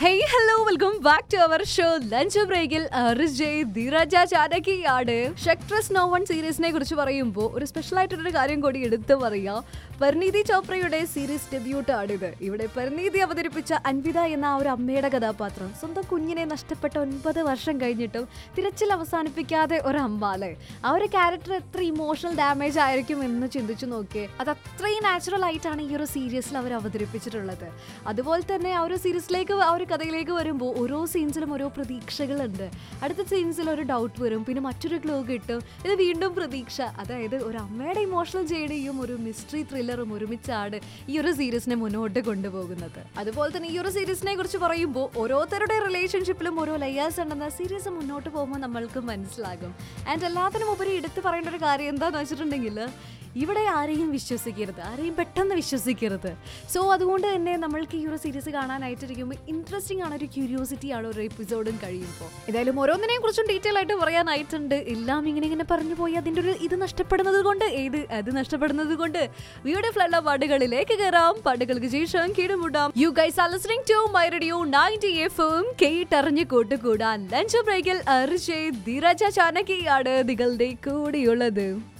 hey hello welcome back to our show lunch ബ്രേക്കിൽ Jai ധീരജ ചാനകിയാണ് ഷക്ട്രസ് no one സീരീസിനെ കുറിച്ച് പറയുമ്പോൾ ഒരു സ്പെഷ്യൽ ആയിട്ടൊരു കാര്യം കൂടി എടുത്തു പറയാം പരിണീതി ചോപ്രയുടെ സീരീസ് ഡെബ്യൂട്ട് ആണിത് ഇവിടെ പരിണീതി അവതരിപ്പിച്ച അൻവിത എന്ന ആ ഒരു അമ്മയുടെ കഥാപാത്രം സ്വന്തം കുഞ്ഞിനെ നഷ്ടപ്പെട്ട ഒൻപത് വർഷം കഴിഞ്ഞിട്ടും തിരച്ചിൽ അവസാനിപ്പിക്കാതെ ഒരു അമ്മ അല്ലേ ആ ഒരു ക്യാരക്ടർ എത്ര ഇമോഷണൽ ഡാമേജ് ആയിരിക്കും എന്ന് ചിന്തിച്ചു നോക്കിയേ അത് അത്രയും നാച്ചുറൽ ആയിട്ടാണ് ഈ ഒരു സീരീസിൽ അവർ അവതരിപ്പിച്ചിട്ടുള്ളത് അതുപോലെ തന്നെ ആ ഒരു സീരീസിലേക്ക് ആ ഒരു കഥയിലേക്ക് വരുമ്പോൾ ഓരോ സീൻസിലും ഓരോ പ്രതീക്ഷകളുണ്ട് അടുത്ത സീൻസിൽ ഒരു ഡൗട്ട് വരും പിന്നെ മറ്റൊരു ക്ലൂ കിട്ടും ഇത് വീണ്ടും പ്രതീക്ഷ അതായത് ഒരു അമ്മയുടെ ഇമോഷണൽ ജേണിയും ഒരു മിസ്റ്ററി ത്രില്ലറും ഒരുമിച്ചാണ് ഈ ഒരു സീരീസിനെ മുന്നോട്ട് കൊണ്ടുപോകുന്നത് അതുപോലെ തന്നെ ഈ ഒരു സീരീസിനെ കുറിച്ച് പറയുമ്പോൾ ഓരോരുത്തരുടെ റിലേഷൻഷിപ്പിലും ഓരോ ലെയേഴ്സ് ഉണ്ടെന്ന സീരീസ് മുന്നോട്ട് പോകുമ്പോൾ നമ്മൾക്ക് മനസ്സിലാകും ആൻഡ് എല്ലാത്തിനും ഉപരി എടുത്തു പറയേണ്ട ഒരു കാര്യം എന്താണെന്ന് വെച്ചിട്ടുണ്ടെങ്കിൽ ഇവിടെ ആരെയും വിശ്വസിക്കരുത് ആരെയും പെട്ടെന്ന് വിശ്വസിക്കരുത് സോ അതുകൊണ്ട് തന്നെ നമ്മൾക്ക് ഈ ഒരു സീരീസ് കാണാനായിട്ടിരിക്കുമ്പോൾ ഇൻട്രസ്റ്റിംഗ് ആണ് ഒരു ക്യൂരിയോസിറ്റി ആണ് ഒരു എപ്പിസോഡും കഴിയുമ്പോൾ ഏതായാലും ഓരോന്നിനെയും കുറിച്ചും ഡീറ്റെയിൽ ആയിട്ട് പറയാനായിട്ടുണ്ട് എല്ലാം ഇങ്ങനെ ഇങ്ങനെ പറഞ്ഞു പോയി അതിൻ്റെ ഒരു ഇത് നഷ്ടപ്പെടുന്നത് കൊണ്ട് ഏത് അത് നഷ്ടപ്പെടുന്നത് കൊണ്ട് ബ്യൂട്ടിഫുൾ ഉള്ള പാട്ടുകളിലേക്ക് കയറാം പാട്ടുകൾക്ക് ശേഷം കീടുമുടാം you guys are listening to my radio ninety F M കേട്ടറിഞ്ഞ് കൂട്ടുകൂടാൻ ലഞ്ച് ബ്രേക്കിൽ അർജയ് ധീരജ ചാനകിയാണ് നിങ്ങളുടെ കൂടെയുള്ളത്